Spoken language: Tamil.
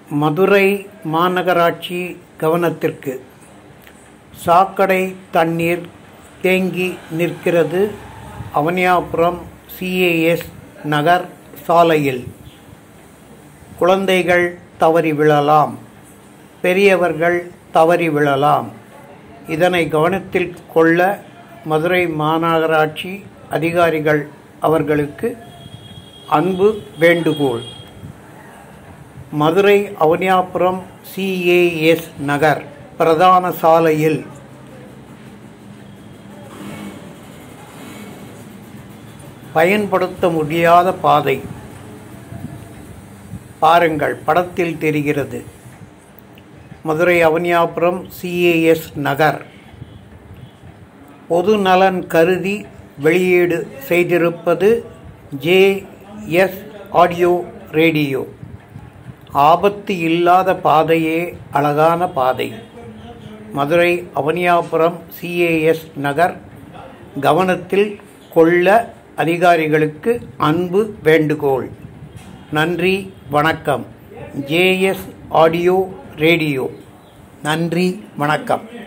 மதுரை மாநகராட்சி கவனத்திற்கு சாக்கடை தண்ணீர் தேங்கி நிற்கிறது அவனியாபுரம் சிஏஎஸ் நகர் சாலையில் குழந்தைகள் தவறி விழலாம் பெரியவர்கள் தவறி விழலாம் இதனை கவனத்தில் கொள்ள மதுரை மாநகராட்சி அதிகாரிகள் அவர்களுக்கு அன்பு வேண்டுகோள் மதுரை அவனியாபுரம் சிஏஎஸ் நகர் பிரதான சாலையில் பயன்படுத்த முடியாத பாதை பாருங்கள் படத்தில் தெரிகிறது மதுரை அவனியாபுரம் சிஏஎஸ் நகர் பொது நலன் கருதி வெளியீடு செய்திருப்பது ஜேஎஸ் ஆடியோ ரேடியோ ஆபத்து இல்லாத பாதையே அழகான பாதை மதுரை அவனியாபுரம் சிஏஎஸ் நகர் கவனத்தில் கொள்ள அதிகாரிகளுக்கு அன்பு வேண்டுகோள் நன்றி வணக்கம் ஜேஎஸ் ஆடியோ ரேடியோ நன்றி வணக்கம்